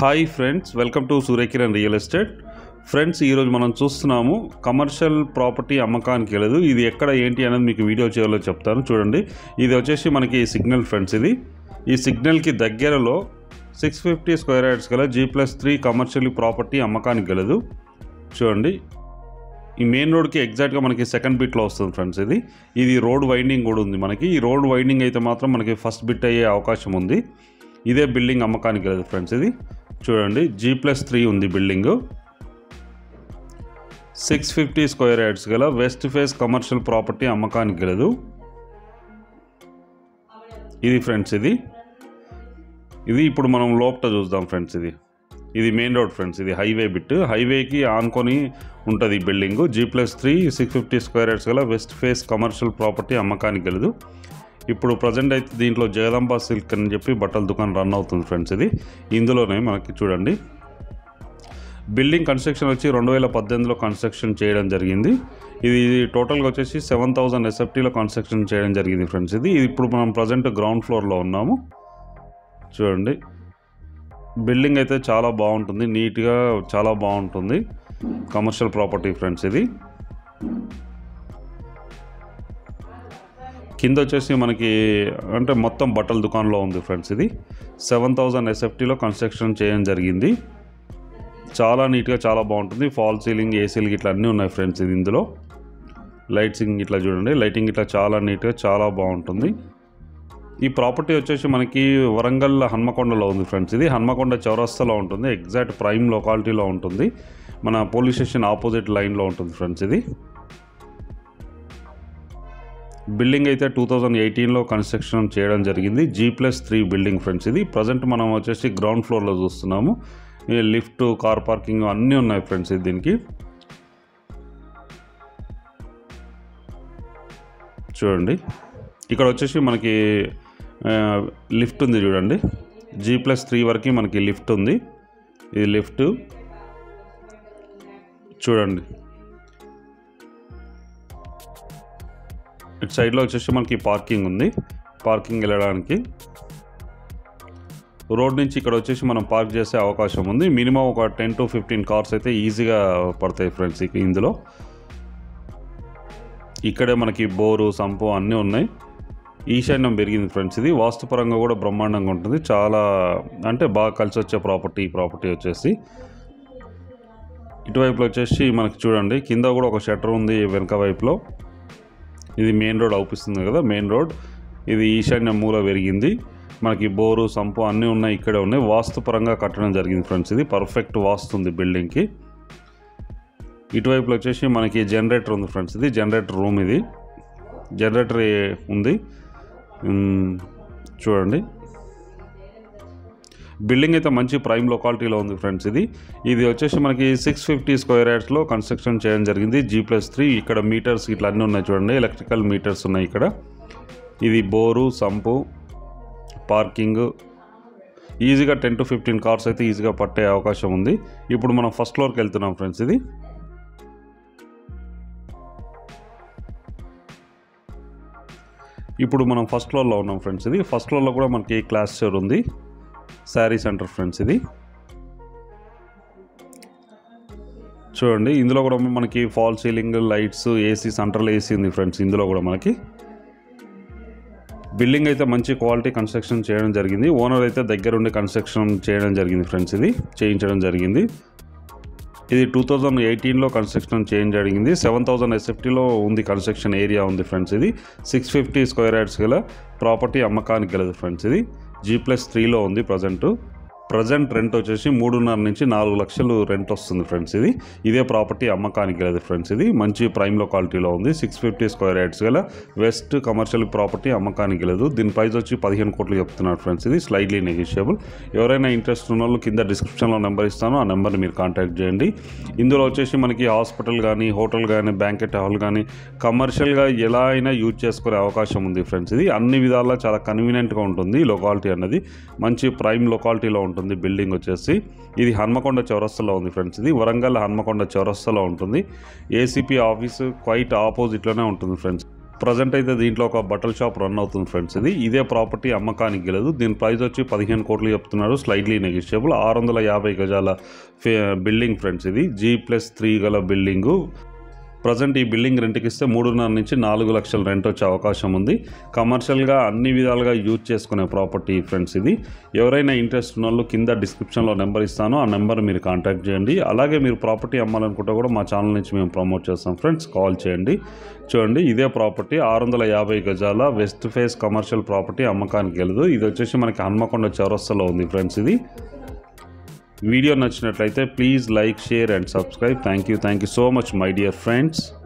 hi friends welcome to Suryakiran real estate friends ఈరోజు మనం చూస్తున్నాము కమర్షియల్ ప్రాపర్టీ అమ్మకానికి వెళ్ళదు ఇది ఎక్కడ ఏంటి అనేది మీకు వీడియో చివరిలో చెప్తాను చూడండి ఇది వచ్చేసి మనకి సిగ్నల్ ఫ్రెండ్స్ ఇది ఈ సిగ్నల్కి దగ్గరలో సిక్స్ ఫిఫ్టీ స్క్వేర్ యార్డ్స్ గల G plus three commercial property అమ్మకానికి గలదు చూడండి ఈ మెయిన్ రోడ్కి ఎగ్జాక్ట్గా మనకి సెకండ్ బిట్లో వస్తుంది ఫ్రెండ్స్ ఇది ఇది రోడ్ వైండింగ్ కూడా ఉంది మనకి ఈ రోడ్ వైండింగ్ అయితే మాత్రం మనకి ఫస్ట్ బిట్ అయ్యే అవకాశం ఉంది ఇదే బిల్డింగ్ అమ్మకానికి లేదు ఫ్రెండ్స్ ఇది చూడండి జీ ప్లస్ త్రీ ఉంది building six fifty square yards గల వెస్ట్ ఫేస్ కమర్షియల్ ప్రాపర్టీ అమ్మకానికి లేదు ఇది ఫ్రెండ్స్ ఇది ఇది ఇప్పుడు మనం లోపట చూద్దాం ఫ్రెండ్స్ ఇది ఇది మెయిన్ రోడ్ ఫ్రెండ్స్ ఇది హైవే బిట్ హైవేకి ఆనుకొని ఉంటుంది ఈ building G plus three six fifty square yards గల వెస్ట్ ఫేస్ కమర్షియల్ ప్రాపర్టీ అమ్మకానికి గలదు ఇప్పుడు ప్రజెంట్ అయితే దీంట్లో జగదంబ సిల్క్ అని చెప్పి బట్టల దుకాణం రన్ అవుతుంది ఫ్రెండ్స్ ఇది ఇందులోనే మనకి చూడండి బిల్డింగ్ కన్స్ట్రక్షన్ వచ్చి రెండు వేల పద్దెనిమిదిలో కన్స్ట్రక్షన్ చేయడం జరిగింది ఇది టోటల్గా వచ్చేసి సెవెన్ థౌజండ్ ఎస్ఎఫ్టీలో కన్స్ట్రక్షన్ చేయడం జరిగింది ఫ్రెండ్స్ ఇది ఇది ఇప్పుడు మనం ప్రజెంట్ గ్రౌండ్ ఫ్లోర్లో ఉన్నాము చూడండి బిల్డింగ్ అయితే చాలా బాగుంటుంది నీట్గా చాలా బాగుంటుంది కమర్షియల్ ప్రాపర్టీ ఫ్రెండ్స్ ఇది కింద వచ్చేసి మనకి అంటే మొత్తం బట్టల దుకాణంలో ఉంది ఫ్రెండ్స్ ఇది సెవెన్ థౌజండ్ ఎస్ఎఫ్టీలో కన్స్ట్రక్షన్ చేయడం జరిగింది చాలా నీట్గా చాలా బాగుంటుంది ఫాల్ సీలింగ్ ఏసీలు ఇట్లా అన్నీ ఉన్నాయి ఫ్రెండ్స్ ఇది ఇందులో లైట్సింగ్ ఇట్లా చూడండి లైటింగ్ ఇట్లా చాలా నీట్గా చాలా బాగుంటుంది ఈ ప్రాపర్టీ వచ్చేసి మనకి వరంగల్ హన్మకొండలో ఉంది ఫ్రెండ్స్ ఇది హన్మకొండ చౌరస్తాలో ఉంటుంది ఎగ్జాక్ట్ ప్రైమ్ లొకాలిటీలో ఉంటుంది మన పోలీస్ స్టేషన్ ఆపోజిట్ లైన్లో ఉంటుంది ఫ్రెండ్స్ ఇది బిల్డింగ్ అయితే టూ థౌజండ్ ఎయిటీన్లో కన్స్ట్రక్షన్ చేయడం జరిగింది G plus three building friends ఇది ప్రజెంట్ మనం వచ్చేసి గ్రౌండ్ ఫ్లోర్లో చూస్తున్నాము ఈ లిఫ్ట్ కార్ పార్కింగ్ అన్నీ ఉన్నాయి ఫ్రెండ్స్ ఇది దీనికి చూడండి ఇక్కడ వచ్చేసి మనకి ఆ, లిఫ్ట్ ఉంది చూడండి జీ ప్లస్ త్రీ వరకు మనకి లిఫ్ట్ ఉంది ఇది లిఫ్ట్ చూడండి ఇటు సైడ్లో వచ్చేసి మనకి పార్కింగ్ ఉంది పార్కింగ్ వెళ్ళడానికి రోడ్ నుంచి ఇక్కడ వచ్చేసి మనం పార్క్ చేసే అవకాశం ఉంది మినిమం ఒక టెన్ టు ఫిఫ్టీన్ కార్స్ అయితే ఈజీగా పడతాయి ఫ్రెండ్స్ ఇక ఇందులో ఇక్కడే మనకి బోరు సంపు అన్నీ ఉన్నాయి ఈశాన్యం పెరిగింది ఫ్రెండ్స్ ఇది వాస్తుపరంగా కూడా బ్రహ్మాండంగా ఉంటుంది చాలా అంటే బాగా కలిసి వచ్చే ప్రాపర్టీ ఈ ప్రాపర్టీ వచ్చేసి ఇటువైపులో వచ్చేసి మనకి చూడండి కింద కూడా ఒక షట్టర్ ఉంది వెనక వైపులో ఇది మెయిన్ రోడ్ అవుపిస్తుంది కదా మెయిన్ రోడ్ ఇది ఈశాన్య మూల పెరిగింది మనకి బోరు సంపు అన్నీ ఉన్నాయి ఇక్కడే ఉన్నాయి వాస్తుపరంగా కట్టడం జరిగింది ఫ్రెండ్స్ ఇది పర్ఫెక్ట్ వాస్తు ఉంది బిల్డింగ్కి ఇటువైపులో వచ్చేసి మనకి జనరేటర్ ఉంది ఫ్రెండ్స్ ఇది జనరేటర్ రూమ్ ఇది జనరేటర్ ఏ- ఉంది మ్, చూడండి బిల్డింగ్ అయితే మంచి ప్రైమ్ లొకాలిటీలో ఉంది ఫ్రెండ్స్ ఇది ఇది వచ్చేసి మనకి సిక్స్ ఫిఫ్టీ స్క్వేర్ యార్డ్స్లో కన్స్ట్రక్షన్ చేయడం జరిగింది జీ ప్లస్ త్రీ ఇక్కడ మీటర్స్ ఇట్లా అన్నీ ఉన్నాయి చూడండి ఎలక్ట్రికల్ మీటర్స్ ఉన్నాయి ఇక్కడ ఇది బోరు సంపు పార్కింగ్ ఈజీగా టెన్ టు ఫిఫ్టీన్ కార్స్ అయితే ఈజీగా పట్టే అవకాశం ఉంది ఇప్పుడు మనం ఫస్ట్ ఫ్లోర్కి వెళ్తున్నాం ఫ్రెండ్స్ ఇది ఇప్పుడు మనం ఫస్ట్ ఫ్లోర్లో ఉన్నాం ఫ్రెండ్స్ ఇది ఫస్ట్ ఫ్లోర్లో కూడా మనకి క్లాస్ స్టోర్ ఉంది శారీ సెంటర్ ఫ్రెండ్స్ ఇది చూడండి ఇందులో కూడా మనకి fall ceiling lights AC central AC ఉంది ఫ్రెండ్స్ ఇందులో కూడా మనకి బిల్డింగ్ అయితే మంచి క్వాలిటీ కన్స్ట్రక్షన్ చేయడం జరిగింది ఓనర్ అయితే దగ్గరుండి కన్స్ట్రక్షన్ చేయడం జరిగింది ఫ్రెండ్స్ ఇది చేయించడం జరిగింది ఇది టూ థౌజండ్ ఎయిటీన్లో కన్స్ట్రక్షన్ చేంజ్ జరిగింది సెవెన్ థౌజండ్ ఎస్ఎఫ్టీలో ఉంది కన్స్ట్రక్షన్ ఏరియా ఉంది ఫ్రెండ్స్ ఇది సిక్స్ ఫిఫ్టీ స్క్వేర్ యార్డ్స్ గల ప్రాపర్టీ అమ్మకానికి గలదు ఫ్రెండ్స్ ఇది జీ ప్లస్ త్రీలో ఉంది ప్రజెంట్ ప్రజెంట్ రెంట్ వచ్చేసి మూడున్నర నుంచి నాలుగు లక్షలు రెంట్ వస్తుంది ఫ్రెండ్స్ ఇది ఇదే ప్రాపర్టీ అమ్మకానికి గలదు ఫ్రెండ్స్ ఇది మంచి ప్రైమ్ లొకాలిటీలో ఉంది సిక్స్ ఫిఫ్టీ స్క్వేర్ యార్డ్స్ గల వెస్ట్ కమర్షియల్ ప్రాపర్టీ అమ్మకానికి గలదు దీని ప్రైస్ వచ్చి పదిహేను కోట్లు చెప్తున్నారు ఫ్రెండ్స్ ఇది స్లైడ్లీ నెగిషియబుల్ ఎవరైనా ఇంట్రెస్ట్ ఉన్న వాళ్ళు కింద డిస్క్రిప్షన్లో నెంబర్ ఇస్తాను ఆ నెంబర్ని మీరు కాంటాక్ట్ చేయండి ఇందులో వచ్చేసి మనకి హాస్పిటల్ కానీ హోటల్ కానీ బ్యాంకెట్ హాల్ కానీ కమర్షియల్గా ఎలా అయినా యూజ్ చేసుకునే అవకాశం ఉంది ఫ్రెండ్స్ ఇది అన్ని విధాలా చాలా కన్వీనియంట్గా ఉంటుంది ఈ లొకాలిటీ అన్నది మంచి ప్రైమ్ లొకాలిటీలో ఉంటుంది బిల్డింగ్ వచ్చేసి ఇది హన్మకొండ చౌరస్తాలో ఉంది ఫ్రెండ్స్ ఇది వరంగల్ హన్మకొండ చౌరస్తాలో ఉంటుంది ఏసీపీ ఆఫీస్ క్వైట్ ఆపోజిట్లోనే ఉంటుంది ఫ్రెండ్స్ ప్రజెంట్ అయితే దీంట్లో ఒక బట్టల షాప్ రన్ అవుతుంది ఫ్రెండ్స్ ఇది ఇదే ప్రాపర్టీ అమ్మకానికి గెలదు దీని ప్రైస్ వచ్చి పదిహేను కోట్లు చెప్తున్నారు స్లైడ్లీ నెగిషియబుల్ ఆరు వందల యాభై గజాల ఫే బిల్డింగ్ ఫ్రెండ్స్ ఇది జీ ప్లస్ త్రీ గల బిల్డింగు ప్రజెంట్ ఈ బిల్డింగ్ రెంట్కి ఇస్తే మూడున్నర నుంచి నాలుగు లక్షల రెంట్ వచ్చే అవకాశం ఉంది కమర్షియల్గా అన్ని విధాలుగా యూజ్ చేసుకునే ప్రాపర్టీ ఫ్రెండ్స్ ఇది ఎవరైనా ఇంట్రెస్ట్ ఉన్న వాళ్ళు కింద డిస్క్రిప్షన్లో నెంబర్ ఇస్తాను ఆ నెంబర్ మీరు కాంటాక్ట్ చేయండి అలాగే మీరు ప్రాపర్టీ అమ్మాలనుకుంటే కూడా మా ఛానల్ నుంచి మేము ప్రమోట్ చేస్తాం ఫ్రెండ్స్ కాల్ చేయండి చూడండి ఇదే ప్రాపర్టీ ఆరు వందల యాభై గజాల వెస్ట్ ఫేస్ కమర్షియల్ ప్రాపర్టీ అమ్మకానికి వెళ్ళదు ఇది వచ్చేసి మనకి హన్మకొండ చౌరస్తాలో ఉంది ఫ్రెండ్స్ ఇది వీడియో నచ్చినట్లయితే please like share and subscribe thank you thank you so much my dear friends